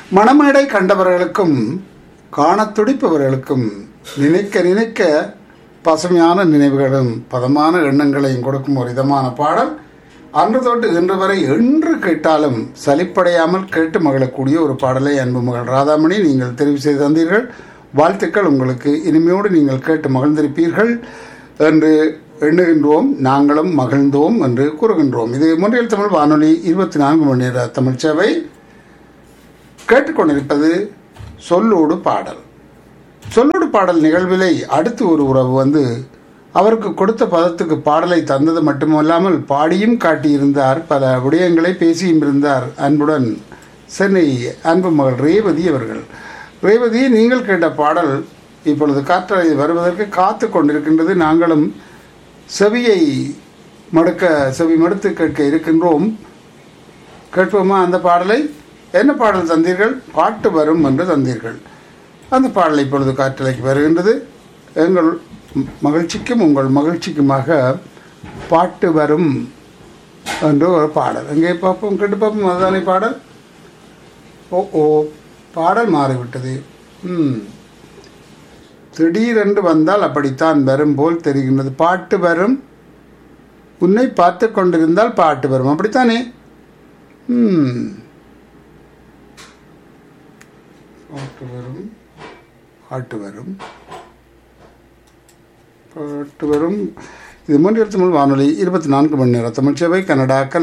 மணமேடை கண்டவர்களுக்கும் காணத் துடிப்பவர்களுக்கும் நினைக்க நினைக்க பசுமையான நினைவுகளும் பதமான எண்ணங்களையும் கொடுக்கும் ஒரு இதமான பாடல் அன்று தொட்டு இன்று வரை என்று கேட்டாலும் சலிப்படையாமல் கேட்டு மகிழக்கூடிய ஒரு பாடலை அன்பு மகள் ராதாமணி நீங்கள் தெரிவு செய்து தந்தீர்கள் வாழ்த்துக்கள் உங்களுக்கு இனிமையோடு நீங்கள் கேட்டு மகிழ்ந்திருப்பீர்கள் என்று எண்ணுகின்றோம் நாங்களும் மகிழ்ந்தோம் என்று கூறுகின்றோம் இது முன்றியல் தமிழ் வானொலி இருபத்தி நான்கு மணி நேர தமிழ் சேவை கேட்டுக்கொண்டிருப்பது சொல்லோடு பாடல் சொல்லோடு பாடல் நிகழ்விலை அடுத்து ஒரு உறவு வந்து அவருக்கு கொடுத்த பதத்துக்கு பாடலை தந்தது மட்டுமல்லாமல் பாடியும் காட்டியிருந்தார் பல விடயங்களை பேசியும் இருந்தார் அன்புடன் சென்னை அன்பு மகள் ரேவதி அவர்கள் ரேவதி நீங்கள் கேட்ட பாடல் இப்பொழுது காற்றலை வருவதற்கு காத்து கொண்டிருக்கின்றது நாங்களும் செவியை மடுக்க செவி மடுத்து கேட்க இருக்கின்றோம் கேட்போமா அந்த பாடலை என்ன பாடல் தந்தீர்கள் பாட்டு வரும் என்று தந்தீர்கள் அந்த பாடல் இப்பொழுது காற்றலைக்கு வருகின்றது எங்கள் மகிழ்ச்சிக்கும் உங்கள் மகிழ்ச்சிக்குமாக பாட்டு வரும் என்று ஒரு பாடல் எங்கே பார்ப்போம் கேட்டு பார்ப்போம் அதுதானே பாடல் ஓ ஓ பாடல் மாறிவிட்டது ம் திடீரென்று வந்தால் அப்படித்தான் வரும் போல் தெரிகின்றது பாட்டு வரும் உன்னை பார்த்து கொண்டிருந்தால் பாட்டு வரும் அப்படித்தானே ம் பாட்டு வரும் பாட்டு வரும் பாட்டு வரும் இது மூன்று தமிழ் வானொலி இருபத்தி நான்கு மணி நேரம் தமிழ் சேவை கனடா